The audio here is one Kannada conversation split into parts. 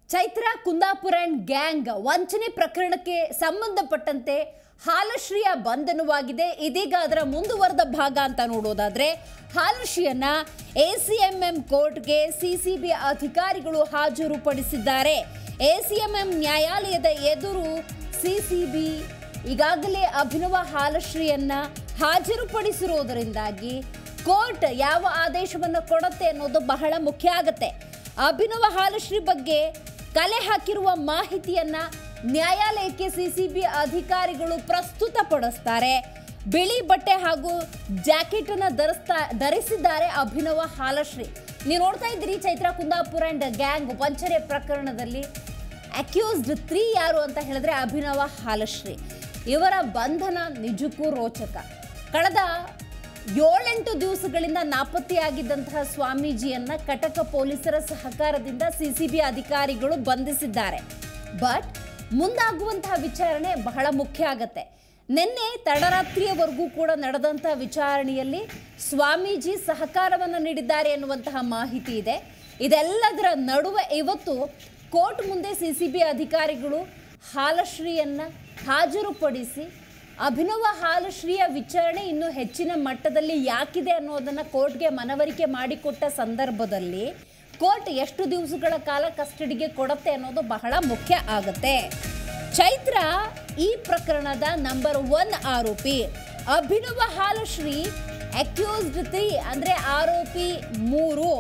ಚೈತ್ರ ಕುಂದಾಪುರ ಅಂಡ್ ಗ್ಯಾಂಗ್ ವಂಚನೆ ಪ್ರಕರಣಕ್ಕೆ ಸಂಬಂಧಪಟ್ಟಂತೆ ಹಾಲಶ್ರೀಯ ಬಂಧನವಾಗಿದೆ ಇದೀಗ ಅದರ ಮುಂದುವರೆದ ಭಾಗ ಅಂತ ನೋಡೋದಾದ್ರೆ ಹಾಲಶ್ರೀಯನ್ನ ಎಸಿಎಂಎಂ ಕೋರ್ಟ್ಗೆ ಸಿಸಿಬಿ ಅಧಿಕಾರಿಗಳು ಹಾಜರುಪಡಿಸಿದ್ದಾರೆ ಎಸಿಎಂಎಂ ನ್ಯಾಯಾಲಯದ ಎದುರು ಸಿಸಿಬಿ ಈಗಾಗಲೇ ಅಭಿನವ ಹಾಲಶ್ರೀಯನ್ನ ಹಾಜರುಪಡಿಸಿರುವುದರಿಂದಾಗಿ ಕೋರ್ಟ್ ಯಾವ ಆದೇಶವನ್ನು ಕೊಡುತ್ತೆ ಅನ್ನೋದು ಬಹಳ ಮುಖ್ಯ ಆಗುತ್ತೆ ಅಭಿನವ ಹಾಲಶ್ರೀ ಬಗ್ಗೆ ಕಲೆ ಹಾಕಿರುವ ಮಾಹಿತಿಯನ್ನ ನ್ಯಾಯಾಲಯಕ್ಕೆ ಸಿಸಿಬಿ ಅಧಿಕಾರಿಗಳು ಪ್ರಸ್ತುತಪಡಿಸ್ತಾರೆ ಬಿಳಿ ಬಟ್ಟೆ ಹಾಗೂ ಜಾಕೆಟ್ ಅನ್ನ ಧರಿಸ್ತಾ ಧರಿಸಿದ್ದಾರೆ ಅಭಿನವ ಹಾಲಶ್ರೀ ನೀವು ನೋಡ್ತಾ ಇದ್ದೀರಿ ಚೈತ್ರ ಕುಂದಾಪುರ ಅಂಡ್ ಗ್ಯಾಂಗ್ ವಂಚನೆ ಪ್ರಕರಣದಲ್ಲಿ ಅಕ್ಯೂಸ್ಡ್ ತ್ರೀ ಯಾರು ಅಂತ ಹೇಳಿದ್ರೆ ಅಭಿನವ ಹಾಲಶ್ರೀ ಇವರ ಬಂಧನ ನಿಜಕ್ಕೂ ರೋಚಕ ಕಳೆದ ಏಳೆಂಟು ದಿವಸಗಳಿಂದ ನಾಪತ್ತೆಯಾಗಿದ್ದಂತಹ ಸ್ವಾಮೀಜಿಯನ್ನ ಕಟಕ ಪೊಲೀಸರ ಸಹಕಾರದಿಂದ ಸಿಸಿಬಿ ಅಧಿಕಾರಿಗಳು ಬಂಧಿಸಿದ್ದಾರೆ ಬಟ್ ಮುಂದಾಗುವಂತಹ ವಿಚಾರಣೆ ಬಹಳ ಮುಖ್ಯ ಆಗತ್ತೆ ನಿನ್ನೆ ತಡರಾತ್ರಿಯವರೆಗೂ ಕೂಡ ನಡೆದಂತಹ ವಿಚಾರಣೆಯಲ್ಲಿ ಸ್ವಾಮೀಜಿ ಸಹಕಾರವನ್ನು ನೀಡಿದ್ದಾರೆ ಎನ್ನುವಂತಹ ಮಾಹಿತಿ ಇದೆ ಇದೆಲ್ಲದರ ನಡುವೆ ಇವತ್ತು ಕೋರ್ಟ್ ಮುಂದೆ ಸಿಸಿಬಿ ಅಧಿಕಾರಿಗಳು ಹಾಲಶ್ರೀಯನ್ನ ಹಾಜರುಪಡಿಸಿ ಅಭಿನವ ಹಾಲಶ್ರೀಯ ವಿಚಾರಣೆ ಇನ್ನೂ ಹೆಚ್ಚಿನ ಮಟ್ಟದಲ್ಲಿ ಯಾಕಿದೆ ಅನ್ನೋದನ್ನು ಕೋರ್ಟ್ಗೆ ಮನವರಿಕೆ ಮಾಡಿಕೊಟ್ಟ ಸಂದರ್ಭದಲ್ಲಿ ಕೋರ್ಟ್ ಎಷ್ಟು ದಿವಸಗಳ ಕಾಲ ಕಸ್ಟಡಿಗೆ ಕೊಡುತ್ತೆ ಅನ್ನೋದು ಬಹಳ ಮುಖ್ಯ ಆಗುತ್ತೆ ಚೈತ್ರ ಈ ಪ್ರಕರಣದ ನಂಬರ್ ಒನ್ ಆರೋಪಿ ಅಭಿನವ ಹಾಲಶ್ರೀ ಅಕ್ಯೂಸ್ಡ್ ತ್ರೀ ಅಂದ್ರೆ ಆರೋಪಿ ಮೂರು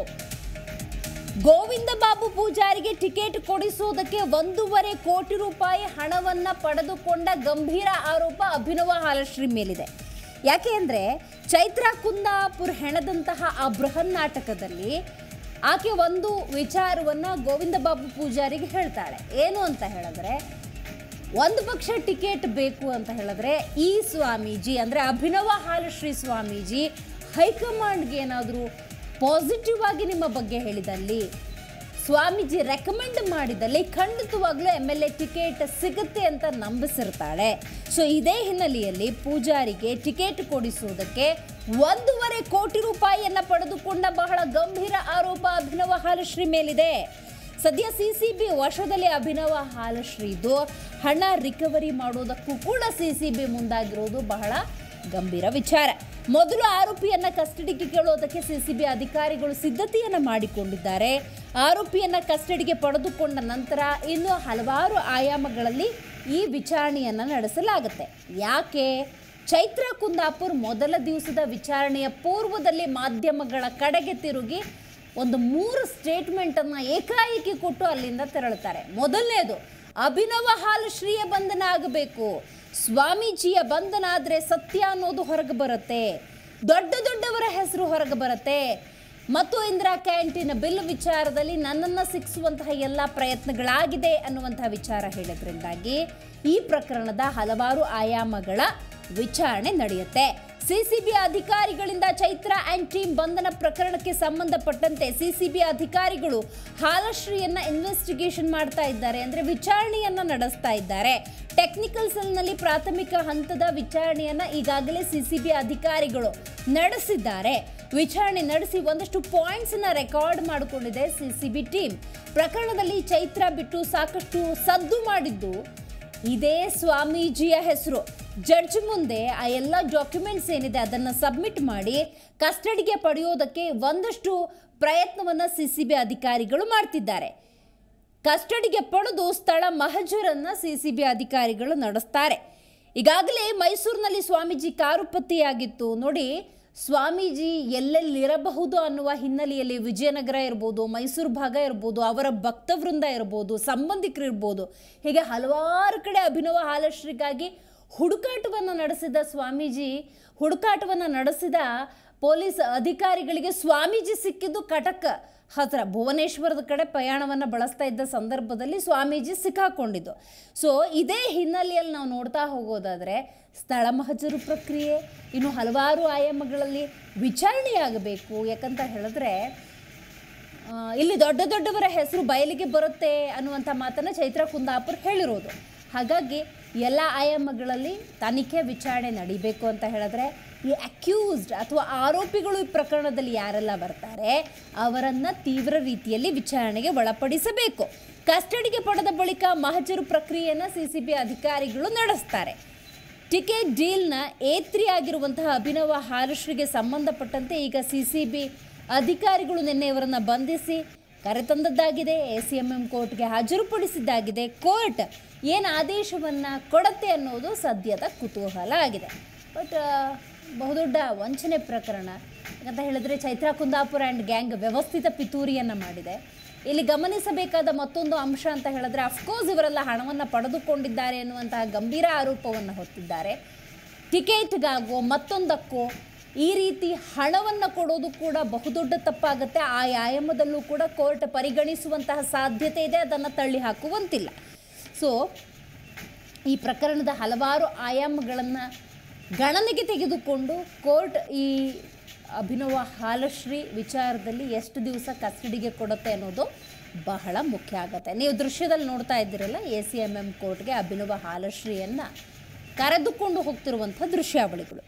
ಗೋವಿಂದ ಬಾಬು ಪೂಜಾರಿಗೆ ಟಿಕೆಟ್ ಕೊಡಿಸುವುದಕ್ಕೆ ಒಂದೂವರೆ ಕೋಟಿ ರೂಪಾಯಿ ಹಣವನ್ನ ಪಡೆದುಕೊಂಡ ಗಂಭೀರ ಆರೋಪ ಅಭಿನವ ಹಾಲಶ್ರೀ ಮೇಲಿದೆ ಯಾಕೆ ಅಂದ್ರೆ ಚೈತ್ರ ಕುಂದಾಪುರ್ ಹೆಣದಂತಹ ಆ ಬೃಹನ್ ನಾಟಕದಲ್ಲಿ ಆಕೆ ಒಂದು ವಿಚಾರವನ್ನ ಗೋವಿಂದ ಬಾಬು ಪೂಜಾರಿಗೆ ಹೇಳ್ತಾಳೆ ಏನು ಅಂತ ಹೇಳಿದ್ರೆ ಒಂದು ಪಕ್ಷ ಟಿಕೆಟ್ ಬೇಕು ಅಂತ ಹೇಳಿದ್ರೆ ಈ ಸ್ವಾಮೀಜಿ ಅಂದರೆ ಅಭಿನವ ಹಾಲಶ್ರೀ ಸ್ವಾಮೀಜಿ ಹೈಕಮಾಂಡ್ಗೆ ಏನಾದರೂ ಪಾಸಿಟಿವ್ ಆಗಿ ನಿಮ್ಮ ಬಗ್ಗೆ ಹೇಳಿದಲ್ಲಿ ಸ್ವಾಮೀಜಿ ರೆಕಮೆಂಡ್ ಮಾಡಿದಲ್ಲಿ ಖಂಡಿತವಾಗ್ಲೂ ಎಮ್ ಎಲ್ ಎ ಟಿಕೆಟ್ ಸಿಗುತ್ತೆ ಅಂತ ನಂಬಿಸಿರ್ತಾಳೆ ಸೊ ಇದೇ ಹಿನ್ನೆಲೆಯಲ್ಲಿ ಪೂಜಾರಿಗೆ ಟಿಕೆಟ್ ಕೊಡಿಸುವುದಕ್ಕೆ ಒಂದೂವರೆ ಕೋಟಿ ರೂಪಾಯಿಯನ್ನ ಪಡೆದುಕೊಂಡ ಬಹಳ ಗಂಭೀರ ಆರೋಪ ಅಭಿನವ ಹಾಲಶ್ರೀ ಮೇಲಿದೆ ಸದ್ಯ ಸಿಸಿಬಿ ವಶದಲ್ಲಿ ಅಭಿನವ ಹಾಲಶ್ರೀದು ಹಣ ರಿಕವರಿ ಮಾಡೋದಕ್ಕೂ ಕೂಡ ಸಿಸಿಬಿ ಮುಂದಾಗಿರೋದು ಬಹಳ ಗಂಭೀರ ವಿಚಾರ ಮೊದಲು ಆರೋಪಿಯನ್ನ ಕಸ್ಟಡಿಗೆ ಕೇಳೋದಕ್ಕೆ ಸಿಸಿಬಿ ಅಧಿಕಾರಿಗಳು ಸಿದ್ಧತೆಯನ್ನ ಮಾಡಿಕೊಂಡಿದ್ದಾರೆ ಆರೋಪಿಯನ್ನ ಕಸ್ಟಡಿಗೆ ಪಡೆದುಕೊಂಡ ನಂತರ ಇನ್ನು ಹಲವಾರು ಆಯಾಮಗಳಲ್ಲಿ ಈ ವಿಚಾರಣೆಯನ್ನ ನಡೆಸಲಾಗುತ್ತೆ ಯಾಕೆ ಚೈತ್ರ ಕುಂದಾಪುರ್ ಮೊದಲ ದಿವಸದ ವಿಚಾರಣೆಯ ಪೂರ್ವದಲ್ಲಿ ಮಾಧ್ಯಮಗಳ ಕಡೆಗೆ ತಿರುಗಿ ಒಂದು ಮೂರು ಸ್ಟೇಟ್ಮೆಂಟನ್ನು ಏಕಾಏಕಿ ಕೊಟ್ಟು ಅಲ್ಲಿಂದ ತೆರಳುತ್ತಾರೆ ಮೊದಲನೇದು ಅಭಿನವ ಹಾಲಶ್ರೀಯ ಬಂಧನ ಆಗಬೇಕು ಸ್ವಾಮೀಜಿಯ ಬಂಧನ ಆದರೆ ಸತ್ಯ ಅನ್ನೋದು ಹೊರಗೆ ಬರುತ್ತೆ ದೊಡ್ಡ ದೊಡ್ಡವರ ಹೆಸರು ಹೊರಗೆ ಬರುತ್ತೆ ಮತ್ತು ಇಂದಿರಾ ಕ್ಯಾಂಟೀನ್ ಬಿಲ್ ವಿಚಾರದಲ್ಲಿ ನನ್ನನ್ನು ಸಿಕ್ಕಿಸುವಂತಹ ಎಲ್ಲ ಪ್ರಯತ್ನಗಳಾಗಿದೆ ಅನ್ನುವಂತಹ ವಿಚಾರ ಹೇಳಿದ್ರಿಂದಾಗಿ ಈ ಪ್ರಕರಣದ ಹಲವಾರು ಆಯಾಮಗಳ ವಿಚಾರಣೆ ನಡೆಯುತ್ತೆ ಸಿಸಿಬಿ ಅಧಿಕಾರಿಗಳಿಂದ ಚೈತ್ರ ಆ್ಯಂಡ್ ಟೀಮ್ ಬಂಧನ ಪ್ರಕರಣಕ್ಕೆ ಸಂಬಂಧಪಟ್ಟಂತೆ ಸಿಸಿಬಿ ಅಧಿಕಾರಿಗಳು ಹಾಲಶ್ರೀಯನ್ನ ಇನ್ವೆಸ್ಟಿಗೇಷನ್ ಮಾಡ್ತಾ ಇದ್ದಾರೆ ಅಂದ್ರೆ ವಿಚಾರಣೆಯನ್ನ ನಡೆಸ್ತಾ ಇದ್ದಾರೆ ಟೆಕ್ನಿಕಲ್ ಸೆಲ್ನಲ್ಲಿ ಪ್ರಾಥಮಿಕ ಹಂತದ ವಿಚಾರಣೆಯನ್ನ ಈಗಾಗಲೇ ಸಿಸಿಬಿ ಅಧಿಕಾರಿಗಳು ನಡೆಸಿದ್ದಾರೆ ವಿಚಾರಣೆ ನಡೆಸಿ ಒಂದಷ್ಟು ಪಾಯಿಂಟ್ಸ್ ನ ರೆಕಾರ್ಡ್ ಮಾಡಿಕೊಂಡಿದೆ ಸಿಸಿಬಿ ಟೀಮ್ ಪ್ರಕರಣದಲ್ಲಿ ಚೈತ್ರ ಬಿಟ್ಟು ಸಾಕಷ್ಟು ಸದ್ದು ಮಾಡಿದ್ದು ಇದೇ ಸ್ವಾಮೀಜಿಯ ಹೆಸರು ಜಡ್ಜ್ ಮುಂದೆ ಆ ಎಲ್ಲ ಡಾಕ್ಯುಮೆಂಟ್ಸ್ ಏನಿದೆ ಅದನ್ನು ಸಬ್ಮಿಟ್ ಮಾಡಿ ಕಸ್ಟಡಿಗೆ ಪಡೆಯೋದಕ್ಕೆ ಒಂದಷ್ಟು ಪ್ರಯತ್ನವನ್ನು ಸಿ ಸಿ ಬಿ ಅಧಿಕಾರಿಗಳು ಮಾಡ್ತಿದ್ದಾರೆ ಕಸ್ಟಡಿಗೆ ಪಡೆದು ಸ್ಥಳ ಮಹಜರನ್ನು ಸಿ ಸಿ ಬಿ ಅಧಿಕಾರಿಗಳು ನಡೆಸ್ತಾರೆ ಈಗಾಗಲೇ ಮೈಸೂರಿನಲ್ಲಿ ಸ್ವಾಮೀಜಿ ಕಾರು ಪತ್ತೆಯಾಗಿತ್ತು ನೋಡಿ ಸ್ವಾಮೀಜಿ ಎಲ್ಲೆಲ್ಲಿರಬಹುದು ಅನ್ನುವ ಹಿನ್ನೆಲೆಯಲ್ಲಿ ವಿಜಯನಗರ ಇರ್ಬೋದು ಮೈಸೂರು ಭಾಗ ಇರ್ಬೋದು ಅವರ ಭಕ್ತವೃಂದ ಇರ್ಬೋದು ಸಂಬಂಧಿಕರು ಇರ್ಬೋದು ಹೀಗೆ ಹಲವಾರು ಕಡೆ ಅಭಿನವ ಹಾಲಶ್ರೀಗಾಗಿ ಹುಡುಕಾಟವನ್ನು ನಡೆಸಿದ ಸ್ವಾಮೀಜಿ ಹುಡುಕಾಟವನ್ನು ನಡೆಸಿದ ಪೊಲೀಸ್ ಅಧಿಕಾರಿಗಳಿಗೆ ಸ್ವಾಮೀಜಿ ಸಿಕ್ಕಿದ್ದು ಕಟಕ್ ಹತ್ರ ಭುವನೇಶ್ವರದ ಕಡೆ ಪ್ರಯಾಣವನ್ನು ಬಳಸ್ತಾ ಇದ್ದ ಸಂದರ್ಭದಲ್ಲಿ ಸ್ವಾಮೀಜಿ ಸಿಕ್ಕಾಕೊಂಡಿದ್ದು ಸೊ ಇದೇ ಹಿನ್ನೆಲೆಯಲ್ಲಿ ನಾವು ನೋಡ್ತಾ ಹೋಗೋದಾದರೆ ಸ್ಥಳ ಮಹಜರು ಪ್ರಕ್ರಿಯೆ ಇನ್ನು ಹಲವಾರು ಆಯಾಮಗಳಲ್ಲಿ ವಿಚಾರಣೆಯಾಗಬೇಕು ಯಾಕಂತ ಹೇಳಿದ್ರೆ ಆ, ಇಲ್ಲಿ ದೊಡ್ಡ ದೊಡ್ಡವರ ಹೆಸರು ಬಯಲಿಗೆ ಬರುತ್ತೆ ಅನ್ನುವಂಥ ಮಾತನ್ನು ಚೈತ್ರ ಕುಂದಾಪುರ್ ಹೇಳಿರೋದು ಹಾಗಾಗಿ ಎಲ್ಲ ಆಯಾಮಗಳಲ್ಲಿ ತನಿಖೆ ವಿಚಾರಣೆ ನಡಿಬೇಕು ಅಂತ ಹೇಳಿದ್ರೆ ಈ ಅಕ್ಯೂಸ್ಡ್ ಅಥವಾ ಆರೋಪಿಗಳು ಈ ಪ್ರಕರಣದಲ್ಲಿ ಯಾರೆಲ್ಲ ಬರ್ತಾರೆ ಅವರನ್ನು ತೀವ್ರ ರೀತಿಯಲ್ಲಿ ವಿಚಾರಣೆಗೆ ಒಳಪಡಿಸಬೇಕು ಕಸ್ಟಡಿಗೆ ಪಡೆದ ಬಳಿಕ ಮಹಜರು ಪ್ರಕ್ರಿಯೆಯನ್ನು ಸಿಸಿಬಿ ಅಧಿಕಾರಿಗಳು ನಡೆಸ್ತಾರೆ ಟಿಕೆಟ್ ಡೀಲ್ನ ಏತ್ರಿ ಆಗಿರುವಂತಹ ಅಭಿನವ ಹಾಲಶ್ರಿಗೆ ಸಂಬಂಧಪಟ್ಟಂತೆ ಈಗ ಸಿಸಿಬಿ ಅಧಿಕಾರಿಗಳು ನಿನ್ನೆ ಇವರನ್ನ ಬಂಧಿಸಿ ಕರೆತಂದದ್ದಾಗಿದೆ ಎ ಸಿ ಎಂ ಎಂ ಕೋರ್ಟ್ಗೆ ಹಾಜರುಪಡಿಸಿದ್ದಾಗಿದೆ ಕೋರ್ಟ್ ಏನು ಆದೇಶವನ್ನು ಕೊಡತ್ತೆ ಅನ್ನೋದು ಸದ್ಯದ ಕುತೂಹಲ ಆಗಿದೆ ಬಟ್ ಬಹುದೊಡ್ಡ ವಂಚನೆ ಪ್ರಕರಣ ಯಾಕಂತ ಹೇಳಿದ್ರೆ ಚೈತ್ರಾ ಕುಂದಾಪುರ ಆ್ಯಂಡ್ ಗ್ಯಾಂಗ್ ವ್ಯವಸ್ಥಿತ ಪಿತೂರಿಯನ್ನು ಮಾಡಿದೆ ಇಲ್ಲಿ ಗಮನಿಸಬೇಕಾದ ಮತ್ತೊಂದು ಅಂಶ ಅಂತ ಹೇಳಿದ್ರೆ ಅಫ್ಕೋರ್ಸ್ ಇವರೆಲ್ಲ ಹಣವನ್ನು ಪಡೆದುಕೊಂಡಿದ್ದಾರೆ ಎನ್ನುವಂತಹ ಗಂಭೀರ ಆರೋಪವನ್ನು ಹೊತ್ತಿದ್ದಾರೆ ಟಿಕೆಟ್ಗಾಗೋ ಮತ್ತೊಂದಕ್ಕೋ ಈ ರೀತಿ ಹಣವನ್ನು ಕೊಡೋದು ಕೂಡ ಬಹುದೊಡ್ಡ ತಪ್ಪಾಗುತ್ತೆ ಆ ಆಯಾಮದಲ್ಲೂ ಕೂಡ ಕೋರ್ಟ್ ಪರಿಗಣಿಸುವಂತಹ ಸಾಧ್ಯತೆ ಇದೆ ಅದನ್ನು ತಳ್ಳಿ ಹಾಕುವಂತಿಲ್ಲ ಸೊ ಈ ಪ್ರಕರಣದ ಹಲವಾರು ಆಯಾಮಗಳನ್ನು ಗಣನೆಗೆ ತೆಗೆದುಕೊಂಡು ಕೋರ್ಟ್ ಈ ಅಭಿನವ ಹಾಲಶ್ರೀ ವಿಚಾರದಲ್ಲಿ ಎಷ್ಟು ದಿವಸ ಕಸ್ಟಡಿಗೆ ಕೊಡುತ್ತೆ ಅನ್ನೋದು ಬಹಳ ಮುಖ್ಯ ಆಗುತ್ತೆ ನೀವು ದೃಶ್ಯದಲ್ಲಿ ನೋಡ್ತಾ ಇದ್ದೀರಲ್ಲ ಎ ಸಿ ಎಮ್ ಎಮ್ ಕೋರ್ಟ್ಗೆ ಅಭಿನವ ಹಾಲಶ್ರೀಯನ್ನು ಕರೆದುಕೊಂಡು ಹೋಗ್ತಿರುವಂಥ ದೃಶ್ಯಾವಳಿಗಳು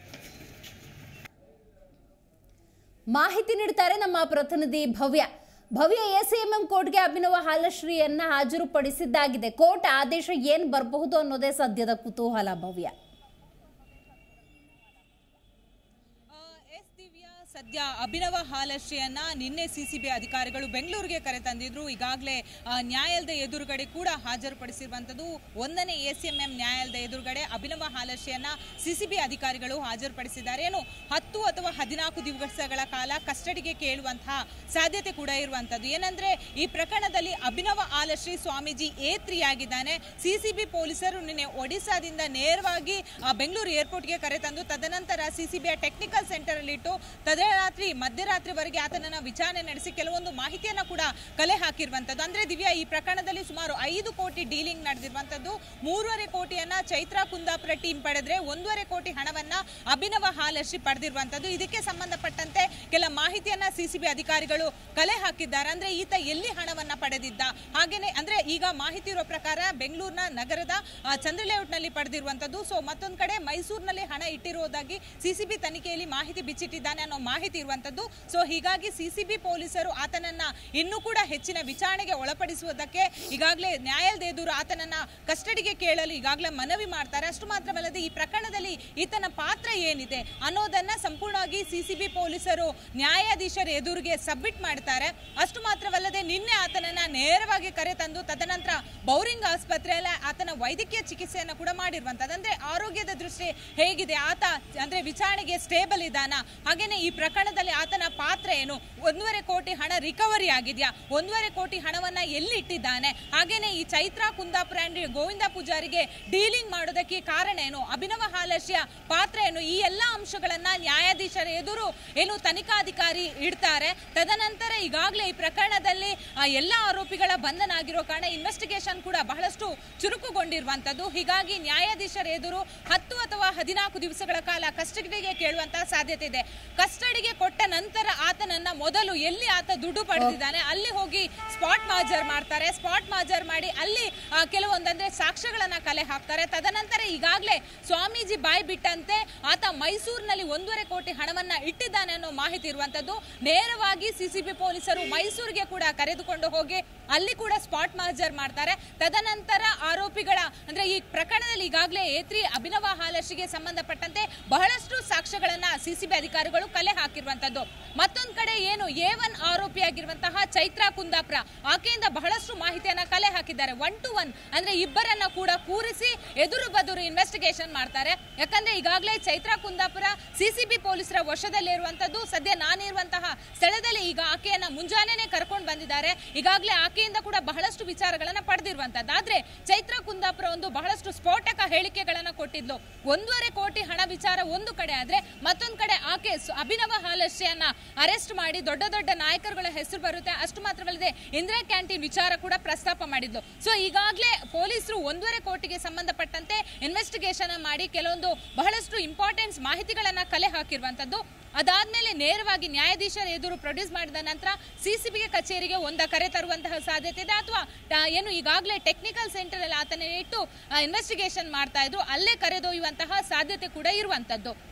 ಮಾಹಿತಿ ನೀಡ್ತಾರೆ ನಮ್ಮ ಪ್ರತಿನಿಧಿ ಭವ್ಯ ಭವ್ಯ ಎಸಿಎಂಎಂ ಕೋರ್ಟ್ಗೆ ಅಭಿನವ ಹಾಲಶ್ರೀಯನ್ನ ಹಾಜರುಪಡಿಸಿದ್ದಾಗಿದೆ ಕೋರ್ಟ್ ಆದೇಶ ಏನ್ ಬರಬಹುದು ಅನ್ನೋದೇ ಸದ್ಯದ ಕುತೂಹಲ ಭವ್ಯ ಎಸ್ ದಿವ್ಯಾ ಸದ್ಯ ಅಭಿನವ ಹಾಲಶ್ರಿಯನ್ನ ನಿನ್ನೆ ಸಿಸಿಬಿ ಅಧಿಕಾರಿಗಳು ಬೆಂಗಳೂರಿಗೆ ಕರೆತಂದಿದ್ರು ಈಗಾಗಲೇ ನ್ಯಾಯಾಲಯದ ಎದುರುಗಡೆ ಕೂಡ ಹಾಜರುಪಡಿಸಿರುವಂಥದ್ದು ಒಂದನೇ ಎ ಸಿ ಎಂ ಎಂ ನ್ಯಾಯಾಲಯದ ಎದುರುಗಡೆ ಅಭಿನವ ಹಾಲಶ್ರಿಯನ್ನ ಸಿಸಿಬಿ ಅಧಿಕಾರಿಗಳು ಹಾಜರುಪಡಿಸಿದ್ದಾರೆ ಏನು ಹತ್ತು ಅಥವಾ ಹದಿನಾಲ್ಕು ದಿವಸಗಳ ಕಾಲ ಕಸ್ಟಡಿಗೆ ಕೇಳುವಂತಹ ಸಾಧ್ಯತೆ ಕೂಡ ಇರುವಂಥದ್ದು ಏನಂದ್ರೆ ಈ ಪ್ರಕರಣದಲ್ಲಿ ಅಭಿನವ ಹಾಲಶ್ರೀ ಸ್ವಾಮೀಜಿ ಎ ತ್ರೀ ಆಗಿದ್ದಾನೆ ಸಿಸಿಬಿ ಪೊಲೀಸರು ನಿನ್ನೆ ಒಡಿಶಾದಿಂದ ನೇರವಾಗಿ ಆ, ಬೆಂಗಳೂರು ಏರ್ಪೋರ್ಟ್ಗೆ ಕರೆತಂದು ತದನಂತರ ಸಿಸಿಬಿಯ ಟೆಕ್ನಿಕಲ್ ಸೆಂಟರ್ ಅಲ್ಲಿ ಇಟ್ಟು ತದರಾತ್ರಿ ಮಧ್ಯರಾತ್ರಿವರೆಗೆ ಆತನನ್ನ ವಿಚಾರಣೆ ನಡೆಸಿ ಕೆಲವೊಂದು ಮಾಹಿತಿಯನ್ನ ಕೂಡ ಕಲೆ ಹಾಕಿರುವಂತದ್ದು ಅಂದ್ರೆ ದಿವ್ಯಾ ಈ ಪ್ರಕರಣದಲ್ಲಿ ಸುಮಾರು ಐದು ಕೋಟಿ ಡೀಲಿಂಗ್ ನಡೆದಿರುವಂತದ್ದು ಮೂರುವರೆ ಕೋಟಿಯನ್ನ ಚೈತ್ರ ಕುಂದಾಪುರ ಟೀಮ್ ಪಡೆದ್ರೆ ಒಂದೂವರೆ ಕೋಟಿ ಹಣವನ್ನ ಅಭಿನವ ಹಾಲಶ್ರೀ ಪಡೆದಿರುವಂತದ್ದು ಇದಕ್ಕೆ ಸಂಬಂಧಪಟ್ಟಂತೆ ಕೆಲ ಮಾಹಿತಿಯನ್ನ ಸಿಸಿಬಿ ಅಧಿಕಾರಿಗಳು ಕಲೆ ಹಾಕಿದ್ದಾರೆ ಅಂದ್ರೆ ಈತ ಎಲ್ಲಿ ಹಣವನ್ನ ಪಡೆದಿದ್ದ ಹಾಗೇನೆ ಅಂದ್ರೆ ಈಗ ಮಾಹಿತಿ ಇರೋ ಪ್ರಕಾರ ಬೆಂಗಳೂರಿನ ನಗರದ ಆ, ಚಂದ್ರ ಲೇಔಟ್ನಲ್ಲಿ ಪಡೆದಿರುವಂತದ್ದು ಸೊ ಮತ್ತೊಂದು ಕಡೆ ಮೈಸೂರಿನಲ್ಲಿ ಹಣ ಇಟ್ಟಿರುವುದಾಗಿ ಸಿಸಿಬಿ ತನಿಖೆಯಲ್ಲಿ ಮಾಹಿತಿ ಬಿಚ್ಚಿಟ್ಟಿದ್ದಾನೆ ಅನ್ನೋ ಮಾಹಿತಿ ಇರುವಂತದ್ದು ಸೊ ಹೀಗಾಗಿ ಸಿಸಿಬಿ ಪೊಲೀಸರು ಆತನನ್ನ ಇನ್ನೂ ಕೂಡ ಹೆಚ್ಚಿನ ವಿಚಾರಣೆಗೆ ಒಳಪಡಿಸುವುದಕ್ಕೆ ಈಗಾಗಲೇ ನ್ಯಾಯಾಲಯದ ಎದುರು ಆತನನ್ನ ಕಸ್ಟಡಿಗೆ ಕೇಳಲು ಈಗಾಗಲೇ ಮನವಿ ಮಾಡ್ತಾರೆ ಅಷ್ಟು ಮಾತ್ರವಲ್ಲದೆ ಈ ಪ್ರಕರಣದಲ್ಲಿ ಈತನ ಪಾತ್ರ ಏನಿದೆ ಅನ್ನೋದನ್ನ ಸಂಪೂರ್ಣವಾಗಿ ಸಿಸಿಬಿ ಪೊಲೀಸರು ನ್ಯಾಯಾಧೀಶರ ಎದುರಿಗೆ ಸಬ್ಮಿಟ್ ಮಾಡ್ತಾರೆ ಅಷ್ಟು ಮಾತ್ರವಲ್ಲದೆ ನಿನ್ನೆ ಆತನನ್ನ ನೇರವಾಗಿ ಕರೆತಂದು ತದನಂತರ ಬೌರಿಂಗ್ ಆಸ್ಪತ್ರೆಯಲ್ಲಿ ಆತನ ವೈದ್ಯಕೀಯ ಚಿಕಿತ್ಸೆಯನ್ನು ಕೂಡ ಮಾಡಿರುವಂತದ್ದು ಅಂದ್ರೆ ಆರೋಗ್ಯದ ದೃಷ್ಟಿ ಹೇಗಿದೆ ಆತ ಅಂದ್ರೆ ವಿಚಾರಣೆಗೆ ಸ್ಟೇಬಲ್ ಇದ್ದಾನ ಹಾಗೇನೆ ಈ ಪ್ರಕರಣದಲ್ಲಿ ಆತನ ಪಾತ್ರ ಏನು ಒಂದೂವರೆ ಕೋಟಿ ಹಣ ರಿಕವರಿ ಆಗಿದೆಯಾ ಒಂದೂವರೆ ಕೋಟಿ ಹಣವನ್ನ ಎಲ್ಲಿ ಇಟ್ಟಿದ್ದಾನೆ ಹಾಗೇನೆ ಈ ಚೈತ್ರ ಕುಂದಾಪುರ ಅಂಡ್ ಗೋವಿಂದ ಪೂಜಾರಿಗೆ ಡೀಲಿಂಗ್ ಮಾಡೋದಕ್ಕೆ ಕಾರಣ ಏನು ಅಭಿನವ ಹಾಲಶ್ಯ ಪಾತ್ರ ಏನು ಈ ಎಲ್ಲಾ ಅಂಶಗಳನ್ನ ನ್ಯಾಯಾಧೀಶರ ಎದುರು ಏನು ತನಿಖಾಧಿಕಾರಿ ಇಡ್ತಾರೆ ತದನಂತರ ಈಗಾಗಲೇ ಈ ಪ್ರಕರಣದಲ್ಲಿ ಆ, ಎಲ್ಲ ಆರೋಪಿಗಳ ಬಂಧನ ಆಗಿರೋ ಕಾರಣ ಇನ್ವೆಸ್ಟಿಗೇಷನ್ ಕೂಡ ಬಹಳಷ್ಟು ಚುರುಕುಗೊಂಡಿರುವಂತದ್ದು ಹೀಗಾಗಿ ನ್ಯಾಯಾಧೀಶರ ಎದುರು ಹತ್ತು ಅಥವಾ ಹದಿನಾಲ್ಕು ದಿವಸಗಳ ಕಾಲ ಕಸ್ಟಡಿಗೆ ಕೇಳುವಂತಹ ಸಾಧ್ಯತೆ ಇದೆ ಕಸ್ಟಡಿಗೆ ಕೊಟ್ಟ ನಂತರ ಆತನನ್ನ ಮೊದಲು ಎಲ್ಲಿ ಆತ ದುಡ್ಡು ಪಡೆದಿದ್ದಾನೆ ಅಲ್ಲಿ ಹೋಗಿ ಸ್ಪಾಟ್ ಮಾಜರ್ ಮಾಡ್ತಾರೆ ಸ್ಪಾಟ್ ಮಾಜರ್ ಮಾಡಿ ಅಲ್ಲಿ ಆ, ಕೆಲವೊಂದಂದ್ರೆ ಸಾಕ್ಷ್ಯಗಳನ್ನ ಕಲೆ ಹಾಕ್ತಾರೆ ತದನಂತರ ಈಗಾಗಲೇ ಸ್ವಾಮೀಜಿ ಬಾಯಿ ಬಿಟ್ಟಂತೆ ಆತ ಮೈಸೂರಿನಲ್ಲಿ ಒಂದೂವರೆ ಕೋಟಿ ಹಣವನ್ನ ಇಟ್ಟಿದ್ದಾನೆ ಅನ್ನೋ ಮಾಹಿತಿ ಇರುವಂತದ್ದು ನೇರವಾಗಿ ಸಿಸಿಬಿ ಪೊಲೀಸರು ಮೈಸೂರಿಗೆ ಕೂಡ ಕರೆದುಕೊಂಡು ಹೋಗಿ ಅಲ್ಲಿ ಕೂಡ ಸ್ಪಾಟ್ ಮಾಜರ್ ಮಾಡ್ತಾರೆ ತದನಂತರ ಆರೋಪಿಗಳ ಅಂದ್ರೆ ಈ ಪ್ರಕರಣದಲ್ಲಿ ಈಗಾಗಲೇ ಏತ್ರಿ ಅಭಿನವ ಹಾಲಶಿಗೆ ಸಂಬಂಧಪಟ್ಟಂತೆ ಬಹಳಷ್ಟು ಸಾಕ್ಷ್ಯಗಳನ್ನ ಸಿಸಿಬಿ ಅಧಿಕಾರಿಗಳು ಕಲೆ ಹಾಕಿರುವಂತದ್ದು ಮತ್ತೊಂದ್ ಕಡೆ ಏನು ಎ ಒನ್ ಆರೋಪಿಯಾಗಿರುವಂತಹ ಚೈತ್ರ ಕುಂದಾಪುರ ಆಕೆಯಿಂದ ಬಹಳಷ್ಟು ಮಾಹಿತಿಯನ್ನ ಕಲೆ ಹಾಕಿದ್ದಾರೆ ಒನ್ ಟು ಒನ್ ಅಂದ್ರೆ ಇಬ್ಬರನ್ನ ಕೂಡ ಕೂರಿಸಿ ಎದುರು ಬದುರು ಇನ್ವೆಸ್ಟಿಗೇಷನ್ ಮಾಡ್ತಾರೆ ಯಾಕಂದ್ರೆ ಈಗಾಗಲೇ ಚೈತ್ರ ಕುಂದಾಪುರ ಸಿಸಿಬಿ ಪೊಲೀಸರ ವಶದಲ್ಲಿರುವಂತದ್ದು ಸದ್ಯ ನಾನಿರುವಂತಹ ಸ್ಥಳದಲ್ಲಿ ಈಗ ಆಕೆಯನ್ನ ಮುಂಜಾನೆನೆ ಕರ್ಕೊಂಡು ಬಂದಿದ್ದಾರೆ ಈಗಾಗಲೇ ಆಕೆಯಿಂದ ಕೂಡ ಬಹಳಷ್ಟು ವಿಚಾರಗಳನ್ನ ಪಡೆದಿರುವಂತದ್ದು ಆದ್ರೆ ಚೈತ್ರ ಕುಂದಾಪುರ ಒಂದು ಬಹಳಷ್ಟು ಸ್ಫೋಟಕ ಹೇಳಿಕೆಗಳನ್ನ ಕೊಟ್ಟಿದ್ಲು ಒಂದೂವರೆ ಕೋಟಿ ಹಣ ವಿಚಾರ ಒಂದು ಕಡೆ ಆದ್ರೆ ಮತ್ತೊಂದು ಕಡೆ ಆಕೆ ಸು- ಅಭಿನವ ಹಾಲಶ್ರಿಯನ್ನ ಅರೆಸ್ಟ್ ಮಾಡಿ ದೊಡ್ಡ ದೊಡ್ಡ ನಾಯಕರುಗಳ ಹೆಸರು ಬರುತ್ತೆ ಅಷ್ಟು ಮಾತ್ರವಲ್ಲದೆ ಇಂದಿರಾ ಕ್ಯಾಂಟೀನ್ ವಿಚಾರ ಕೂಡ ಪ್ರಸ್ತಾಪ ಮಾಡಿದ್ಲು ಸೊ ಈಗಾಗಲೇ ಪೊಲೀಸರು ಒಂದೂವರೆ ಕೋಟಿಗೆ ಸಂಬಂಧಪಟ್ಟಂತೆ ಇನ್ವೆಸ್ಟಿಗೇಷನ್ ಮಾಡಿ ಕೆಲವೊಂದು ಬಹಳಷ್ಟು ಇಂಪಾರ್ಟೆನ್ಸ್ ಮಾಹಿತಿಗಳನ್ನ ಕಲೆ ಹಾಕಿರುವಂತದ್ದು ಅದಾದ್ಮೇಲೆ ನೇರವಾಗಿ ನ್ಯಾಯಾಧೀಶರ ಎದುರು ಪ್ರೊಡ್ಯೂಸ್ ಮಾಡಿದ ನಂತರ ಸಿಸಿಬಿಗೆ ಕಚೇರಿಗೆ ಒಂದ ಕರೆ ತರುವಂತಹ ಸಾಧ್ಯತೆ ಇದೆ ಅಥವಾ ಟ- ಏನು ಈಗಾಗಲೇ ಟೆಕ್ನಿಕಲ್ ಸೆಂಟರ್ ಅಲ್ಲಿ ಆತನ ಇಟ್ಟು ಇನ್ವೆಸ್ಟಿಗೇಷನ್ ಮಾಡ್ತಾ ಇದ್ರು ಅಲ್ಲೇ ಕರೆದೊಯ್ಯುವಂತಹ ಸಾಧ್ಯತೆ ಕೂಡ ಇರುವಂತದ್ದು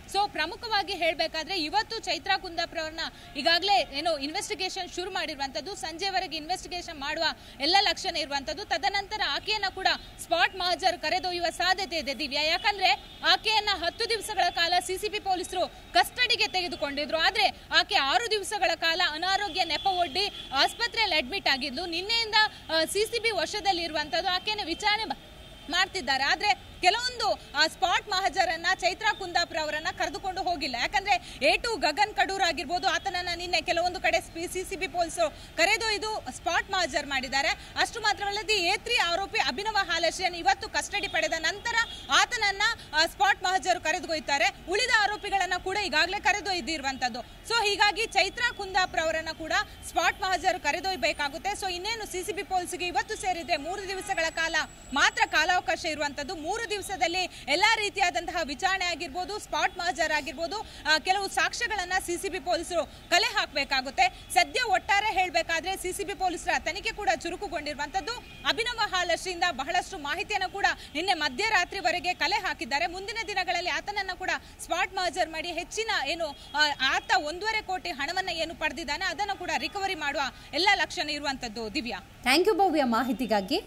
ಸೊ ಪ್ರಮುಖವಾಗಿ ಹೇಳಬೇಕಾದ್ರೆ ಇವತ್ತು ಚೈತ್ರಾ ಕುಂದಾಪುರ ಅವ್ರನ್ನ ಈಗಾಗಲೇ ಏನೋ ಇನ್ವೆಸ್ಟಿಗೇಷನ್ ಶುರು ಮಾಡಿರುವಂತದ್ದು ಸಂಜೆವರೆಗೆ ಇನ್ವೆಸ್ಟಿಗೇಷನ್ ಮಾಡುವ ಎಲ್ಲ ಲಕ್ಷಣ ಇರುವಂತದ್ದು ತದನಂತರ ಆಕೆಯನ್ನ ಕೂಡ ಸ್ಪಾಟ್ ಮಹಜರ್ ಕರೆದೊಯ್ಯುವ ಸಾಧ್ಯತೆ ಇದೆ ದಿವ್ಯಾ ಯಾಕಂದ್ರೆ ಆಕೆಯನ್ನ ಹತ್ತು ದಿವಸಗಳ ಕಾಲ ಸಿಸಿಬಿ ಪೊಲೀಸರು ಕಸ್ಟಡಿಗೆ ತೆಗೆದುಕೊಂಡಿದ್ರು ಆದ್ರೆ ಆಕೆ ಆರು ದಿವಸಗಳ ಕಾಲ ಅನಾರೋಗ್ಯ ನೆಪ ಒಡ್ಡಿ ಆಸ್ಪತ್ರೆಯಲ್ಲಿ ಅಡ್ಮಿಟ್ ಆಗಿದ್ಲು ನಿನ್ನೆಯಿಂದ ಸಿಸಿಬಿ ವಶದಲ್ಲಿ ಇರುವಂತದ್ದು ಆಕೆಯನ್ನು ವಿಚಾರಣೆ ಮಾ- ಮಾಡ್ತಿದ್ದಾರೆ ಆದ್ರೆ ಕೆಲವೊಂದು ಆ ಸ್ಪಾಟ್ ಮಹಜರನ್ನ ಚೈತ್ರಾ ಕುಂದಾಪುರ ಅವರನ್ನ ಕರೆದುಕೊಂಡು ಹೋಗಿಲ್ಲ ಯಾಕಂದ್ರೆ ಎ ಟು ಗಗನ್ ಕಡೂರ್ ಆಗಿರ್ಬೋದು ಆತನನ್ನ ನಿನ್ನೆ ಕೆಲವೊಂದು ಕಡೆ ಸಿಸಿಬಿ ಪೊಲೀಸರು ಕರೆದೊಯ್ದು ಸ್ಪಾಟ್ ಮಹಜರ್ ಮಾಡಿದ್ದಾರೆ ಅಷ್ಟು ಮಾತ್ರವಲ್ಲದೆ ಎ ತ್ರೀ ಆರೋಪಿ ಅಭಿನವ ಹಾಲಶಿಯನ್ನು ಇವತ್ತು ಕಸ್ಟಡಿ ಪಡೆದ ನಂತರ ಆತನನ್ನ ಆ, ಸ್ಪಾಟ್ ಮಹಜರು ಕರೆದೊಯ್ತಾರೆ ಉಳಿದ ಆರೋಪಿಗಳನ್ನ ಕೂಡ ಈಗಾಗಲೇ ಕರೆದೊಯ್ದಿರುವಂತದ್ದು ಸೊ ಹೀಗಾಗಿ ಚೈತ್ರಾ ಕುಂದಾಪುರ ಅವರನ್ನ ಕೂಡ ಸ್ಪಾಟ್ ಮಹಜರು ಕರೆದೊಯ್ಯಬೇಕಾಗುತ್ತೆ ಸೊ ಇನ್ನೇನು ಸಿಸಿಬಿ ಪೊಲೀಸ್ಗೆ ಇವತ್ತು ಸೇರಿದ್ರೆ ಮೂರು ದಿವಸಗಳ ಕಾಲ ಮಾತ್ರ ಕಾಲಾವಕಾಶ ಇರುವಂತದ್ದು ಮೂರು ದಿವಸದಲ್ಲಿ ಎಲ್ಲಾ ರೀತಿಯಾದಂತಹ ವಿಚಾರಣೆ ಆಗಿರ್ಬೋದು ಸ್ಪಾಟ್ ಮಹಜರ್ ಆಗಿರ್ಬೋದು ಆ, ಕೆಲವು ಸಾಕ್ಷ್ಯಗಳನ್ನ ಸಿಸಿಬಿ ಪೊಲೀಸರು ಕಲೆ ಹಾಕಬೇಕಾಗುತ್ತೆ ಸದ್ಯ ಒಟ್ಟಾರೆ ಹೇಳಬೇಕಾದ್ರೆ ಸಿಸಿಬಿ ಪೊಲೀಸರ ತನಿಖೆ ಕೂಡ ಚುರುಕುಗೊಂಡಿರುವಂತದ್ದು ಅಭಿನವ ಹಾಲಶ್ರಿಯಿಂದ ಬಹಳಷ್ಟು ಮಾಹಿತಿಯನ್ನು ಕೂಡ ನಿನ್ನೆ ಮಧ್ಯರಾತ್ರಿವರೆಗೆ ಕಲೆ ಹಾಕಿದ್ದಾರೆ ಮುಂದಿನ ದಿನಗಳಲ್ಲಿ ಆತನನ್ನ ಕೂಡ ಸ್ಪಾಟ್ ಮಹಜರ್ ಮಾಡಿ ಹೆಚ್ಚಿನ ಏನು ಆ, ಆತ ಒಂದೂವರೆ ಕೋಟಿ ಹಣವನ್ನ ಏನು ಪಡೆದಿದ್ದಾನೆ ಅದನ್ನು ಕೂಡ ರಿಕವರಿ ಮಾಡುವ ಎಲ್ಲ ಲಕ್ಷಣ ಇರುವಂತದ್ದು ದಿವ್ಯಾ ಥ್ಯಾಂಕ್ ಯು ಭವ್ಯ ಮಾಹಿತಿಗಾಗಿ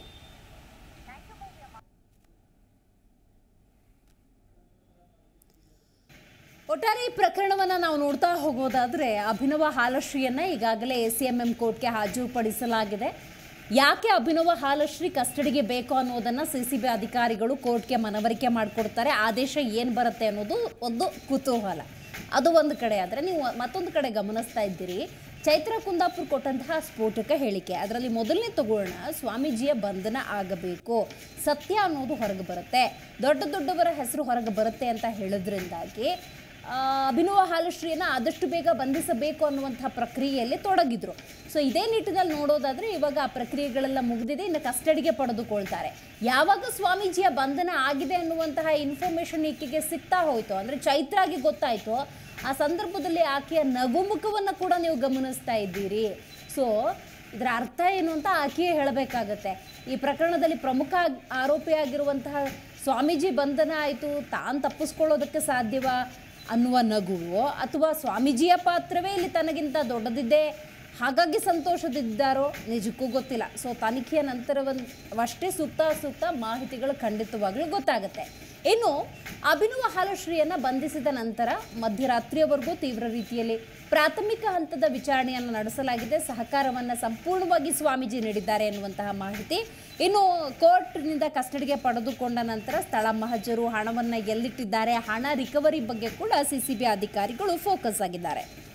ಒಟ್ಟಾರೆ ಈ ಪ್ರಕರಣವನ್ನ ನಾವು ನೋಡ್ತಾ ಹೋಗೋದಾದ್ರೆ ಅಭಿನವ ಹಾಲಶ್ರೀಯನ್ನ ಈಗಾಗಲೇ ಎ ಸಿ ಎಂ ಎಂ ಕೋರ್ಟ್ಗೆ ಹಾಜರುಪಡಿಸಲಾಗಿದೆ ಯಾಕೆ ಅಭಿನವ ಹಾಲಶ್ರೀ ಕಸ್ಟಡಿಗೆ ಬೇಕು ಅನ್ನೋದನ್ನ ಸಿ ಸಿ ಬಿ ಅಧಿಕಾರಿಗಳು ಕೋರ್ಟ್ಗೆ ಮನವರಿಕೆ ಮಾಡಿಕೊಡ್ತಾರೆ ಆದೇಶ ಏನು ಬರುತ್ತೆ ಅನ್ನೋದು ಒಂದು ಕುತೂಹಲ ಅದು ಒಂದು ಕಡೆ ಆದರೆ ನೀವು ಮತ್ತೊಂದು ಕಡೆ ಗಮನಿಸ್ತಾ ಇದ್ದೀರಿ ಚೈತ್ರ ಕುಂದಾಪುರ್ ಕೊಟ್ಟಂತಹ ಸ್ಫೋಟಕ ಹೇಳಿಕೆ ಅದರಲ್ಲಿ ಮೊದಲನೇ ತಗೊಳ್ಳೋಣ ಸ್ವಾಮೀಜಿಯ ಬಂಧನ ಆಗಬೇಕು ಸತ್ಯ ಅನ್ನೋದು ಹೊರಗೆ ಬರುತ್ತೆ ದೊಡ್ಡ ದೊಡ್ಡವರ ಹೆಸರು ಹೊರಗೆ ಬರುತ್ತೆ ಅಂತ ಹೇಳೋದ್ರಿಂದಾಗಿ ಆ, ಅಭಿನವ ಹಾಲಶ್ರೀಯನ್ನು ಆದಷ್ಟು ಬೇಗ ಬಂಧಿಸಬೇಕು ಅನ್ನುವಂಥ ಪ್ರಕ್ರಿಯೆಯಲ್ಲಿ ತೊಡಗಿದ್ರು ಸೊ ಇದೇ ನಿಟ್ಟಿನಲ್ಲಿ ನೋಡೋದಾದ್ರೆ ಇವಾಗ ಆ ಪ್ರಕ್ರಿಯೆಗಳೆಲ್ಲ ಮುಗಿದಿದೆ ಇನ್ನು ಕಸ್ಟಡಿಗೆ ಪಡೆದುಕೊಳ್ತಾರೆ ಯಾವಾಗ ಸ್ವಾಮೀಜಿಯ ಬಂಧನ ಆಗಿದೆ ಅನ್ನುವಂತಹ ಇನ್ಫಾರ್ಮೇಶನ್ ಈಕೆಗೆ ಸಿಗ್ತಾ ಹೋಯ್ತು ಅಂದರೆ ಚೈತ್ರಾಗಿ ಗೊತ್ತಾಯ್ತು ಆ ಸಂದರ್ಭದಲ್ಲಿ ಆಕೆಯ ನಗುಮುಖವನ್ನು ಕೂಡ ನೀವು ಗಮನಿಸ್ತಾ ಇದ್ದೀರಿ ಸೊ ಇದರ ಅರ್ಥ ಏನು ಅಂತ ಆಕೆಯೇ ಹೇಳಬೇಕಾಗತ್ತೆ ಈ ಪ್ರಕರಣದಲ್ಲಿ ಪ್ರಮುಖ ಆಗ್- ಆರೋಪಿಯಾಗಿರುವಂತಹ ಸ್ವಾಮೀಜಿ ಬಂಧನ ಆಯಿತು ತಾನು ತಪ್ಪಿಸ್ಕೊಳ್ಳೋದಕ್ಕೆ ಸಾಧ್ಯವಾ ಅನ್ನುವ ನಗುವೋ ಅಥವಾ ಸ್ವಾಮೀಜಿಯ ಪಾತ್ರವೇ ಇಲ್ಲಿ ತನಗಿಂತ ದೊಡ್ಡದಿದೆ ಹಾಗಾಗಿ ಸಂತೋಷದಿದ್ದಾರೋ ನಿಜಕ್ಕೂ ಗೊತ್ತಿಲ್ಲ ಸೊ ತನಿಖೆಯ ನಂತರವಷ್ಟೇ ಸೂಕ್ತ ಸೂಕ್ತ ಮಾಹಿತಿಗಳು ಖಂಡಿತವಾಗ್ಲೂ ಗೊತ್ತಾಗುತ್ತೆ ಇನ್ನು ಅಭಿನವ ಹಾಲಶ್ರೀಯನ್ನು ಬಂಧಿಸಿದ ನಂತರ ಮಧ್ಯರಾತ್ರಿಯವರೆಗೂ ತೀವ್ರ ರೀತಿಯಲ್ಲಿ ಪ್ರಾಥಮಿಕ ಹಂತದ ವಿಚಾರಣೆಯನ್ನು ನಡೆಸಲಾಗಿದೆ ಸಹಕಾರವನ್ನು ಸಂಪೂರ್ಣವಾಗಿ ಸ್ವಾಮೀಜಿ ನೀಡಿದ್ದಾರೆ ಎನ್ನುವಂತಹ ಮಾಹಿತಿ ಇನ್ನು ಕೋರ್ಟ್ನಿಂದ ಕಸ್ಟಡಿಗೆ ಪಡೆದುಕೊಂಡ ನಂತರ ಸ್ಥಳ ಮಹಜರು ಹಣವನ್ನು ಎಲ್ಲಿಟ್ಟಿದ್ದಾರೆ ಹಣ ರಿಕವರಿ ಬಗ್ಗೆ ಕೂಡ ಸಿಸಿಬಿ ಅಧಿಕಾರಿಗಳು ಫೋಕಸ್ ಆಗಿದ್ದಾರೆ